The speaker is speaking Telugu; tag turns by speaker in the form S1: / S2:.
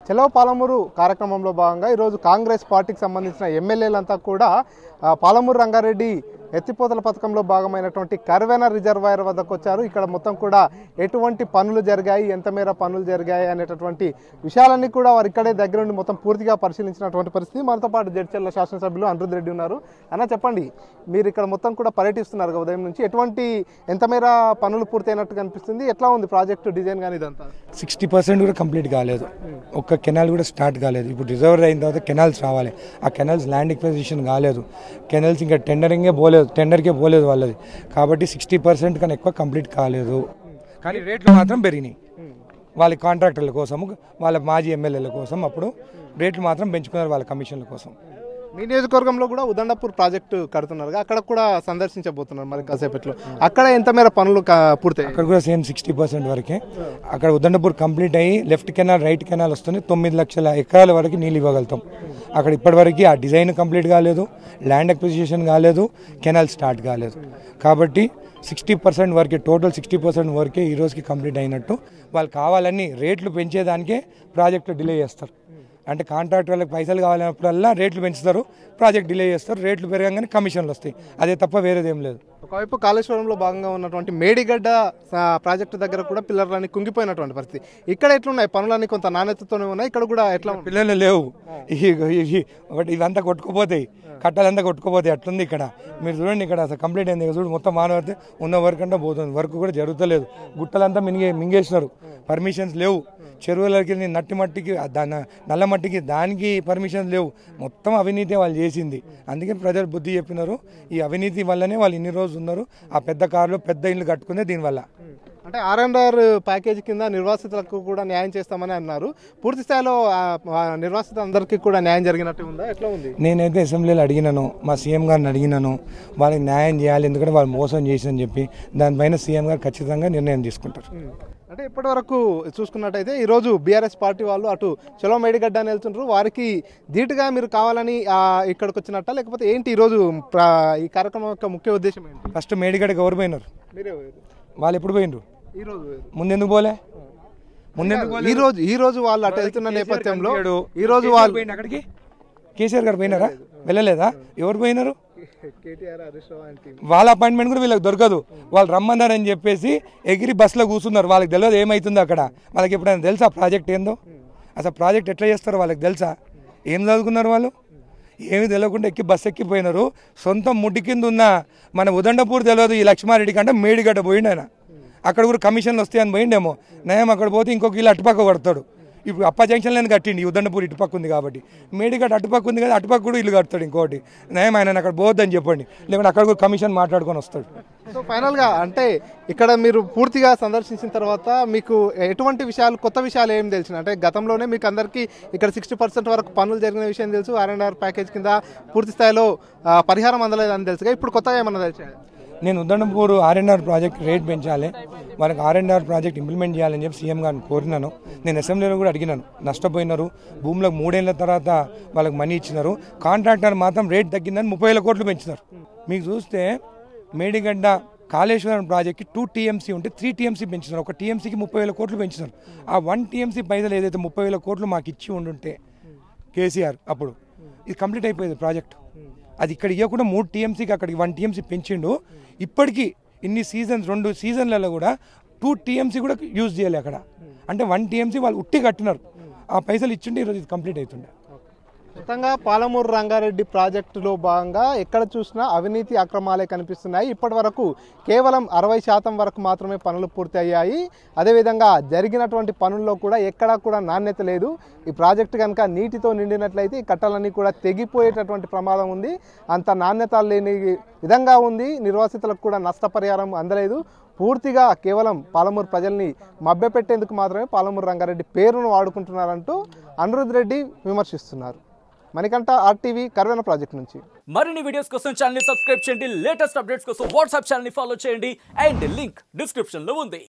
S1: చెలవ పాలమూరు కార్యక్రమంలో భాగంగా ఈరోజు కాంగ్రెస్ పార్టీకి సంబంధించిన ఎమ్మెల్యేలంతా కూడా ఆ, పాలమూరు రంగారెడ్డి ఎత్తిపోతల పథకంలో భాగమైనటువంటి కర్వెన రిజర్వాయర్ వద్దకు వచ్చారు ఇక్కడ మొత్తం కూడా ఎటువంటి పనులు జరిగాయి ఎంత మేర పనులు జరిగాయి అనేటటువంటి విషయాలన్నీ కూడా వారు ఇక్కడే దగ్గర నుండి మొత్తం పూర్తిగా పరిశీలించినటువంటి పరిస్థితి మనతో పాటు జడ్చర్ల శాసనసభ్యులు అనిరుద్ధ్ రెడ్డి ఉన్నారు అన్న చెప్పండి మీరు ఇక్కడ మొత్తం కూడా పర్యటిస్తున్నారు కదా ఉదయం నుంచి ఎటువంటి ఎంత మేర పనులు పూర్తయినట్టు కనిపిస్తుంది ఎట్లా ఉంది ప్రాజెక్టు డిజైన్ కానీ ఇదంతా
S2: సిక్స్టీ పర్సెంట్ కూడా కంప్లీట్ కాలేదు ఒక్క కెనాల్ కూడా స్టార్ట్ కాలేదు ఇప్పుడు రిజర్వర్ అయిన తర్వాత కెనాల్స్ రావాలి ఆ కెనాల్స్ ల్యాండ్ ఎక్విజిషన్ కాలేదు కెనాల్స్ ఇంకా టెండరింగే పోలేదు టెండర్కే పోలేదు వాళ్ళది కాబట్టి సిక్స్టీ పర్సెంట్ కన్నా ఎక్కువ కంప్లీట్ కాలేదు కానీ రేట్లు మాత్రం పెరిగినాయి వాళ్ళ కాంట్రాక్టర్ల కోసము వాళ్ళ మాజీ ఎమ్మెల్యేల కోసం అప్పుడు రేట్లు మాత్రం పెంచుకున్నారు వాళ్ళ కమిషన్ల కోసం
S1: మీ నియోజకవర్గంలో కూడా ఉదండపూర్ ప్రాజెక్టు కడుతున్నారు అక్కడ కూడా సందర్శించబోతున్నారు మరి కాసేపట్లో అక్కడ ఎంత మేర పనులు కా- పూర్తయ్యాయి
S2: అక్కడ కూడా సేమ్ సిక్స్టీ పర్సెంట్ వరకే అక్కడ ఉదండపూర్ కంప్లీట్ అయ్యి లెఫ్ట్ కెనాల్ రైట్ కెనాల్ వస్తుంది తొమ్మిది లక్షల ఎకరాల వరకు నీళ్ళు ఇవ్వగలుగుతాం అక్కడ ఇప్పటివరకు ఆ డిజైన్ కంప్లీట్ కాలేదు ల్యాండ్ అక్విజిషన్ కాలేదు కెనాల్ స్టార్ట్ కాలేదు కాబట్టి సిక్స్టీ పర్సెంట్ వరకే టోటల్ సిక్స్టీ పర్సెంట్ వరకే ఈ రోజుకి కంప్లీట్ అయినట్టు వాళ్ళు కావాలని రేట్లు పెంచేదానికే ప్రాజెక్టు డిలే చేస్తారు అంటే కాంట్రాక్ట్ వాళ్ళకి పైసలు కావాలన్నప్పుడల్లా రేట్లు పెంచుతారు ప్రాజెక్ట్ డిలే చేస్తారు రేట్లు పెరగంగానే కమిషన్లు వస్తాయి అదే తప్ప వేరేదేం లేదు
S1: ఒకవైపు కాళేశ్వరంలో భాగంగా ఉన్నటువంటి మేడిగడ్డ ఆ, ప్రాజెక్టు దగ్గర కూడా పిల్లర్లన్నీ కుంగిపోయినటువంటి పరిస్థితి ఇక్కడ ఎట్లున్నాయి పనులన్నీ కొంత నాణ్యతతోనే ఉన్నాయి ఇక్కడ కూడా ఎట్లా ఉన్నాయి
S2: పిల్లలు లేవు ఈ- ఈ- ఒకటి ఇవంతా కొట్టుకుపోతాయి కట్టాలంతా కొట్టుకుపోతాయి అట్లుంది ఇక్కడ మీరు చూడండి ఇక్కడ అసలు కంప్లీట్ అయింది ఇక్కడ చూడు మొత్తం మానవతే ఉన్న వర్క్ అంతా పోతుంది వర్క్ కూడా జరుగుతలేదు గుట్టలంతా మింగే మింగేసినారు పర్మిషన్స్ లేవు చెరువులకి నట్టి మట్టికి దాని నల్ల మట్టికి దానికి పర్మిషన్స్ లేవు మొత్తం అవినీతి వాళ్ళు చేసింది అందుకే ప్రజలు బుద్ధి చెప్పినారు ఈ అవినీతి వల్లనే వాళ్ళు ఇన్ని రోజులు ఉన్నారు ఆ పెద్ద కారులో పెద్ద ఇల్లు కట్టుకుందే దీనివల్ల
S1: అంటే ఆర్ అండ్ ఆర్ ప్యాకేజ్ కింద నిర్వాసితులకు కూడా న్యాయం చేస్తామని అన్నారు పూర్తి స్థాయిలో ఆ, ఆ నిర్వాసితులందరికీ కూడా న్యాయం జరిగినట్టు ఉందా ఎట్లా ఉంది
S2: నేనైతే అసెంబ్లీలో అడిగినాను మా సీఎం గారిని అడిగినాను వాళ్ళకి న్యాయం చేయాలి ఎందుకంటే వాళ్ళు మోసం చేసిందని చెప్పి దానిపైన సీఎం గారు ఖచ్చితంగా నిర్ణయం తీసుకుంటారు
S1: అంటే ఇప్పటి వరకు చూసుకున్నట్టయితే ఈరోజు బీఆర్ఎస్ పార్టీ వాళ్ళు అటు చలో మేడిగడ్డ అని వెళ్తుంటారు వారికి ధీటుగా మీరు కావాలని ఆ, ఇక్కడికి వచ్చినట్ట లేకపోతే ఏంటి ఈరోజు ప్ర- ఈ కార్యక్రమం యొక్క ముఖ్య ఉద్దేశం ఏంటి
S2: ఫస్ట్ మేడిగడకి ఎవరు పోయినారు
S1: మీరే
S2: వాళ్ళు ఎప్పుడు పోయినరు
S1: ఈరోజు
S2: ముందెందుకు పోలే ముందెందుకు పోలే?
S1: ఈ రోజు ఈ రోజు వాళ్ళు అటు వెళ్తున్న నేపథ్యంలో
S2: కనిపించాడు.
S1: ఈ రోజు
S2: కేసీఆర్
S1: వాళ్ళు
S2: పోయిండు అక్కడికి కేసీఆర్ గారు పోయినారా వెళ్ళలేదా ఎవరు పోయినారు
S1: కేటీఆర్ హరీష్ రావు and team.
S2: వాళ్ళ అపాయింట్మెంట్ కూడా వీళ్ళకి దొరకదు వాళ్ళు రమ్మన్నారని చెప్పేసి ఎగిరి బస్సులో కూర్చున్నారు వాళ్ళకి తెలియదు ఏమవుతుందో అక్కడ వాళ్ళకి ఎప్పుడైనా తెలుసా ప్రాజెక్ట్ ఏందో అసలు ప్రాజెక్ట్ ఎట్లా చేస్తారో వాళ్ళకి తెలుసా ఏం చదువుకున్నారు వాళ్ళు ఏమి తెలియకుండా ఎక్కి బస్సు ఎక్కిపోయినారు సొంతం ముడ్డి కింద ఉన్న మన ఉదండపూర్ తెలియదు ఈ లక్ష్మారెడ్డి కంటే మేడిగడ్డ పోయిండు ఆయన అక్కడ కూడా కమిషన్లు వస్తాయని పోయిండేమో నయం అక్కడ పోతే ఇంకొక ఇల్లు అటుపక్క కొడతాడు ఇప్పుడు అప్ప జంక్షన్లో కట్టిండి ఈ ఉదండపూర్ ఇటుపక్క ఉంది కాబట్టి మేడిగడ్డ అటుపక్క ఉంది కదా అటుపక్క కూడా ఇల్లు కడతాడు ఇంకోటి నయం ఆయన అక్కడ పోవద్దని చెప్పండి లేకుంటే అక్కడ కూడా కమిషన్ మాట్లాడుకొని వస్తాడు
S1: సో ఫైనల్ గా అంటే ఇక్కడ మీరు పూర్తిగా సందర్శించిన తర్వాత మీకు ఎటువంటి విషయాలు కొత్త విషయాలు ఏం తెలిసిన అంటే గతంలోనే మీకు అందరికీ ఇక్కడ సిక్స్టీ పర్సెంట్ వరకు పనులు జరిగిన విషయం తెలుసు ఆర్ అండ్ ఆర్ ప్యాకేజ్ కింద పూర్తి స్థాయిలో ఆ, పరిహారం అందలేదని తెలుసుగా ఇప్పుడు కొత్తగా ఏమన్నా తెలిసా
S2: నేను ఉదండపూర్ ఆర్ఎన్ఆర్ ప్రాజెక్ట్ రేట్ పెంచాలి వాళ్ళకి ఆర్ఎన్ఆర్ ప్రాజెక్ట్ ఇంప్లిమెంట్ చేయాలని చెప్పి సీఎం గారిని కోరినాను నేను అసెంబ్లీలో కూడా అడిగినాను నష్టపోయినారు భూములకు మూడేళ్ల తర్వాత వాళ్ళకి మనీ ఇచ్చినారు కాంట్రాక్టర్ మాత్రం రేట్ తగ్గిందని ముప్పై వేల కోట్లు పెంచినారు మీకు చూస్తే మేడిగడ్డ కాళేశ్వరం ప్రాజెక్ట్కి టూ టీఎంసీ ఉంటే త్రీ టీఎంసీ పెంచినారు ఒక టీఎంసీకి ముప్పై వేల కోట్లు పెంచినారు ఆ వన్ టీఎంసీ పైసలు ఏదైతే ముప్పై వేల కోట్లు మాకు ఇచ్చి ఉండుంటే కేసీఆర్ అప్పుడు ఇది కంప్లీట్ అయిపోయేది ప్రాజెక్ట్ అది ఇక్కడ ఇవ్వకుండా మూడు టీఎంసీకి అక్కడికి వన్ టీఎంసీ పెంచిండు ఇప్పటికీ ఇన్ని సీజన్స్ రెండు సీజన్లలో కూడా టూ టీఎంసీ కూడా యూజ్ చేయాలి అక్కడ అంటే వన్ టీఎంసీ వాళ్ళు ఉట్టి కట్టినారు ఆ పైసలు ఇచ్చిండే ఈరోజు ఇది కంప్లీట్ అవుతుండే
S1: మొత్తంగా పాలమూరు రంగారెడ్డి ప్రాజెక్టులో భాగంగా ఎక్కడ చూసినా అవినీతి అక్రమాలే కనిపిస్తున్నాయి ఇప్పటి వరకు కేవలం అరవై శాతం వరకు మాత్రమే పనులు పూర్తి అయ్యాయి అదేవిధంగా జరిగినటువంటి పనుల్లో కూడా ఎక్కడా కూడా నాణ్యత లేదు ఈ ప్రాజెక్టు కనుక నీటితో నిండినట్లయితే ఈ కట్టలన్నీ కూడా తెగిపోయేటటువంటి ప్రమాదం ఉంది అంత నాణ్యత లేని విధంగా ఉంది నిర్వాసితులకు కూడా నష్టపరిహారం అందలేదు పూర్తిగా కేవలం పాలమూరు ప్రజల్ని మభ్యపెట్టేందుకు మాత్రమే పాలమూరు రంగారెడ్డి పేరును వాడుకుంటున్నారంటూ అనిరుద్ రెడ్డి విమర్శిస్తున్నారు మణికంఠ ఆర్టీవీ కర్వెన ప్రాజెక్ట్ నుంచి
S3: మరిన్ని వీడియోస్ కోసం ఛానల్ సబ్స్క్రైబ్ చేయండి లేటెస్ట్ అప్డేట్స్ కోసం వాట్సాప్ ఛానల్ ఫాలో చేయండి అండ్ లింక్ డిస్క్రిప్షన్ లో ఉంది